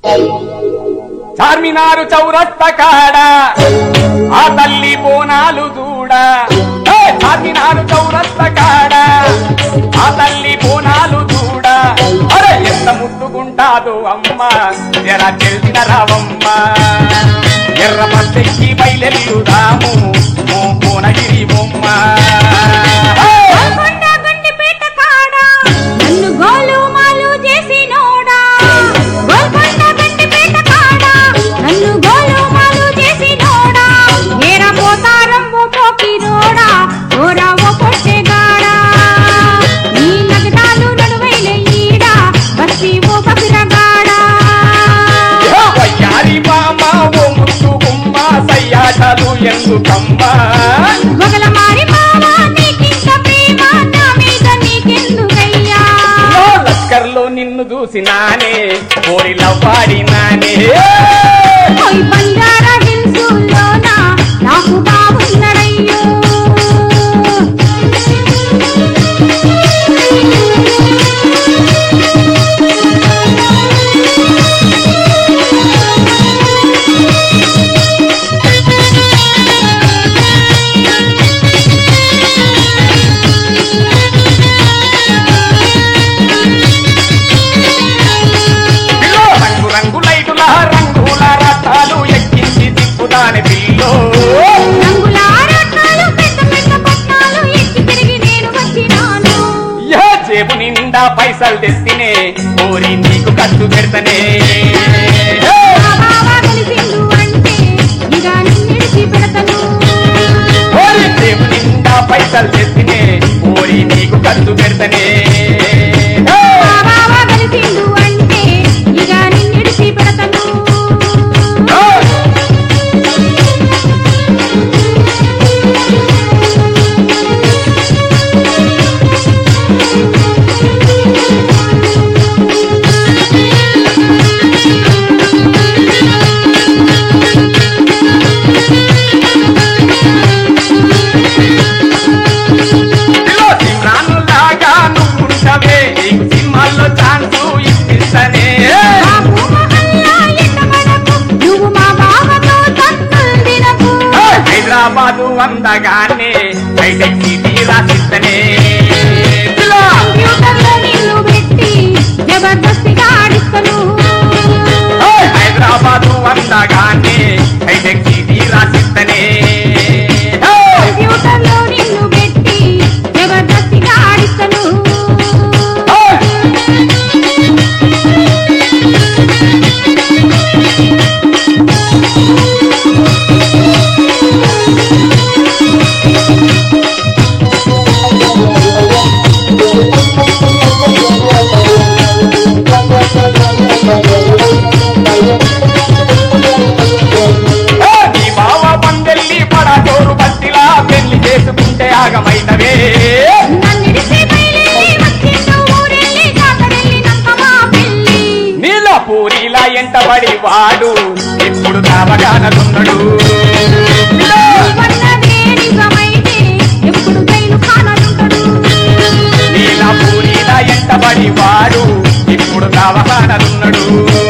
చార్మినారు చౌరస్త కాడ ఆ తల్లి బోనాలు చూడ ఏ చార్మినారు చౌరస్త కాడ ఆ తల్లి బోనాలు చూడ అరే ఎంత ముద్దుగుంటాదో అమ్మ ఎర తెలిసిన రావమ్మ ఎర్ర పత్తెక్కి బయలెల్లుదాము ఓ కోనగిరి బొమ్మ హే! గోల్కొండ గండిపేట కాడ నన్ను గోలు మాలు చేసినోడా గోల్కొండ గండిపేట కాడ నన్ను గోలు మాలు చేసినోడా ఏర పోతారం ఓ పోకిరోడా ఓరా ఓ పొట్టెగాడా నీ నగదాలు నడువైన ఈడ బస్సి ఓ బసిరగాడా వయ్యారి మామ ఓ ముత్తు గుమ్మ సయ్యాటలు ఎందుకమ్మా మొగల మారి మావా నీకింత ప్రేమ నా మీద నీకెందుకయ్యా ఓ లస్కర్లో నిన్ను చూసినానే కోరిలవ్వాడినానే ఓయ్ బంజారా హిల్సుల్లోన నాకు బాగున్నడయ్యో పిల్లో రంగు రంగు లైటుల రంగుల రథాలు ఎక్కించి తిప్పుదాని పిల్లో రంగుల రత్నాలు పెద్ద పెద్ద పట్నాలు ఎక్కి తిరిగి నేను వచ్చినాను ఏ జేబు నిండా పైసలు తెస్తినే కోరి నీకు ఖర్చు పెడతనే మా బావ కలిసిండు అంటే ఇక నిన్నిడిచి పెడతను కోరి జేబు నిండా పైసలు తెస్తినే కోరి నీకు ఖర్చు పెడతనే మా బావ కలిసిండు అంటే ఇక నిన్నిడిచి పెడతను పిల్లో సిమ్రానులాగా నువ్వుంటవే నీకు సినిమాల్లో ఛాన్స్ ఇప్పిస్తనే బాబు మహల్లా ఎండమనకు, నువ్వు మా బావతో తన్నులు తినకు. హైదరాబాదు అందగానే హైటెక్ సిటీ రాసిస్తనే పిల్లో కంప్యూటర్లో నిన్ను పెట్టి జబర్దస్తిగా ఆడిస్తను. హైదరాబాదు అందగానే హైటెక్ సిటీ రాసిస్తనే కంప్యూటర్లో నిన్ను పెట్టి జబర్దస్తిగా ఆడిస్తను. నీ బావ పందెల్లి పడచోరు బస్తిలా పెళ్లి చేసుకుంటే ఆగమైనవే నన్నిడిసి బయలుదేరి వచ్చిండు ఊరెళ్ళి జాతరెళ్ళినంత మా పెళ్ళి. నీల పూరిలా ఎంటబడి వాడు ఇప్పుడు కావగానలున్నాడు నీవన్నదే నిజమైతే ఎప్పుడు జైలు ఖానాలుంటడు. నీల పూరిలా ఎంటబడి వాడు ఇప్పుడు కావగానలున్నాడు